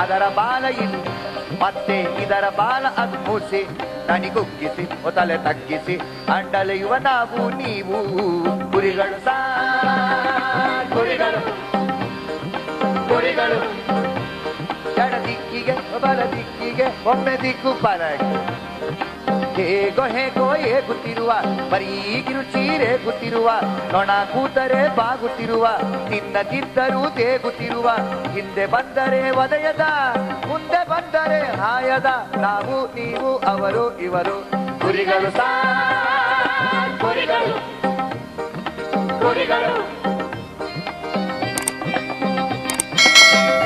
ಅದರ ಬಾಲ ಇಲ್ಲಿ ಮತ್ತೆ ಇದರ ಬಾಲ ಅದು ಮೂಸಿ ತನಿಗುಗ್ಗಿಸಿ ಒತಲೆ ತಗ್ಗಿಸಿ ಅಂಡಲೆಯುವ ನಾವು ನೀವು ಕುರಿಗಳು ಸಾ ಕುರಿಗಳು ಕುರಿಗಳು ಎಡ ದಿಕ್ಕಿಗೆ ಬಲ ದಿಕ್ಕಿಗೆ ಒಮ್ಮೆ ದಿಕ್ಕು ಪರಕ್ಕೆ ಹೇಗೋ ಹೇಗೋ ಏಗುತ್ತಿರುವ ಬರೀ ಕಿರುಚೀರೆ ಗುತ್ತಿರುವ ನೊಣ ಕೂತರೆ ಬಾಗುತ್ತಿರುವ ತಿನ್ನದಿದ್ದರೂ ತೇಗುತ್ತಿರುವ ಹಿಂದೆ ಬಂದರೆ ವದಯದ ಮುಂದೆ ಬಂದರೆ ಹಾಯದ ನಾವು ನೀವು ಅವರು ಇವರು ಕುರಿಗಳು ಸಾ ಕುರಿಗಳು ಕುರಿಗಳು